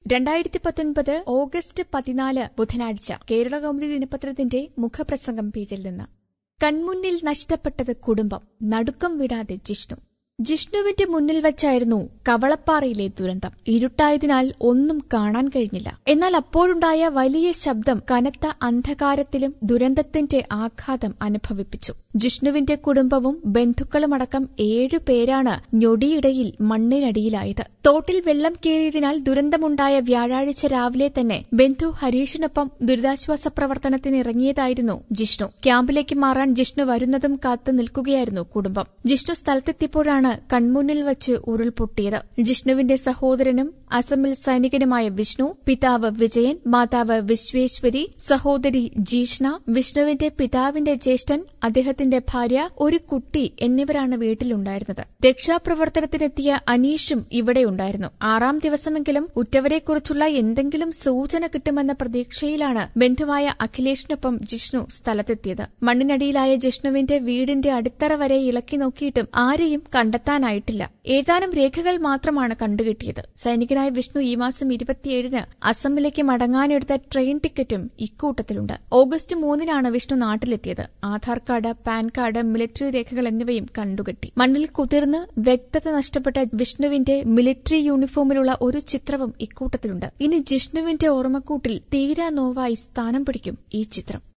രണ്ടായിരത്തി പത്തൊൻപത് ഓഗസ്റ്റ് പതിനാല് ബുധനാഴ്ച കേരള കൗമുദി ദിനപത്രത്തിന്റെ മുഖപ്രസംഗം പേജിൽ നിന്ന് കൺമുന്നിൽ നഷ്ടപ്പെട്ടത് കുടുംബം നടുക്കം വിടാതെ ജിഷ്ണു ജിഷ്ണുവിന്റെ മുന്നിൽ വച്ചായിരുന്നു കവളപ്പാറയിലെ ദുരന്തം ഇരുട്ടായതിനാൽ ഒന്നും കാണാൻ കഴിഞ്ഞില്ല എന്നാൽ അപ്പോഴുണ്ടായ വലിയ ശബ്ദം കനത്ത അന്ധകാരത്തിലും ദുരന്തത്തിന്റെ ആഘാതം അനുഭവിപ്പിച്ചു ജിഷ്ണുവിന്റെ കുടുംബവും ബന്ധുക്കളുമടക്കം ഏഴു പേരാണ് ഞൊടിയിടയിൽ മണ്ണിനടിയിലായത് തോട്ടിൽ വെള്ളം കയറിയതിനാൽ ദുരന്തമുണ്ടായ വ്യാഴാഴ്ച രാവിലെ തന്നെ ബന്ധു ഹരീഷിനൊപ്പം ദുരിതാശ്വാസ പ്രവർത്തനത്തിന് ഇറങ്ങിയതായിരുന്നു ജിഷ്ണു ക്യാമ്പിലേക്ക് മാറാൻ ജിഷ്ണു വരുന്നതും കാത്തു നിൽക്കുകയായിരുന്നു കുടുംബം ജിഷ്ണു സ്ഥലത്തെത്തിയപ്പോഴാണ് കൺമുന്നിൽ വച്ച് ഉരുൾപൊട്ടിയത് ജിഷ്ണുവിന്റെ സഹോദരനും അസമിൽ സൈനികനുമായ വിഷ്ണു പിതാവ് വിജയൻ മാതാവ് വിശ്വേശ്വരി സഹോദരി ജീഷ്ണ വിഷ്ണുവിന്റെ പിതാവിന്റെ ജ്യേഷ്ഠൻ അദ്ദേഹത്തിന്റെ ഭാര്യ ഒരു കുട്ടി എന്നിവരാണ് വീട്ടിലുണ്ടായിരുന്നത് രക്ഷാപ്രവർത്തനത്തിനെത്തിയ അനീഷും ഇവിടെയുണ്ടായിരുന്നു ആറാം ദിവസമെങ്കിലും ഉറ്റവരെക്കുറിച്ചുള്ള എന്തെങ്കിലും സൂചന കിട്ടുമെന്ന പ്രതീക്ഷയിലാണ് ബന്ധുവായ അഖിലേഷിനൊപ്പം ജിഷ്ണു സ്ഥലത്തെത്തിയത് മണ്ണിനടിയിലായ ജിഷ്ണുവിന്റെ വീടിന്റെ അടിത്തറ വരെ ഇളക്കി നോക്കിയിട്ടും ആരെയും കണ്ടെത്താനായിട്ടില്ല ഏതാനും രേഖകൾ മാത്രമാണ് കണ്ടുകിട്ടിയത് സൈനികനായ വിഷ്ണു ഈ മാസം ഇരുപത്തിയേഴിന് അസമിലേക്ക് മടങ്ങാനെടുത്ത ട്രെയിൻ ടിക്കറ്റും ഇക്കൂട്ടത്തിലുണ്ട് ഓഗസ്റ്റ് മൂന്നിനാണ് വിഷ്ണു നാട്ടിലെത്തിയത് Aadhaar card PAN card military രേഖകൾ എന്നിവയും കണ്ടുകെട്ടി മണ്ണിൽ കുതിർന്ന് വ്യക്തത നഷ്ടപ്പെട്ട വിഷ്ണുവിന്റെ മിലിറ്ററി യൂണിഫോമിലുള്ള ഒരു ചിത്രവും ഇക്കൂട്ടത്തിലുണ്ട് ഇനി ജിഷ്ണുവിന്റെ ഓർമ്മക്കൂട്ടിൽ തീരാ നോവായി സ്ഥാനം പിടിക്കും ഈ ചിത്രം